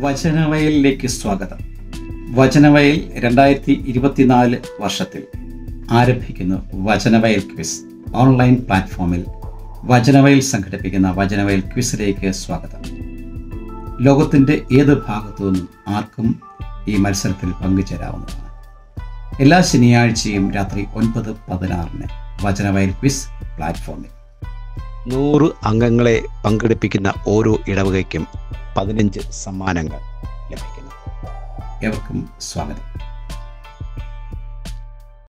വചനവയലിലേക്ക് സ്വാഗതം വചനവയൽ രണ്ടായിരത്തി ഇരുപത്തിനാല് വർഷത്തിൽ ആരംഭിക്കുന്നു വചനവയൽ ക്വിസ് ഓൺലൈൻ പ്ലാറ്റ്ഫോമിൽ വചനവയൽ സംഘടിപ്പിക്കുന്ന വചനവയൽ ക്വിസിലേക്ക് സ്വാഗതം ലോകത്തിൻ്റെ ഏത് ഭാഗത്തു നിന്നും ആർക്കും ഈ മത്സരത്തിൽ പങ്കുചേരാവുന്നതാണ് എല്ലാ ശനിയാഴ്ചയും രാത്രി ഒൻപത് പതിനാറിന് വചനവയൽ ക്വിസ് പ്ലാറ്റ്ഫോമിൽ നൂറ് അംഗങ്ങളെ പങ്കെടുപ്പിക്കുന്ന ഓരോ ഇടവകയ്ക്കും പതിനഞ്ച് സമ്മാനങ്ങൾ ലഭിക്കുന്നു ഏവർക്കും സ്വാഗതം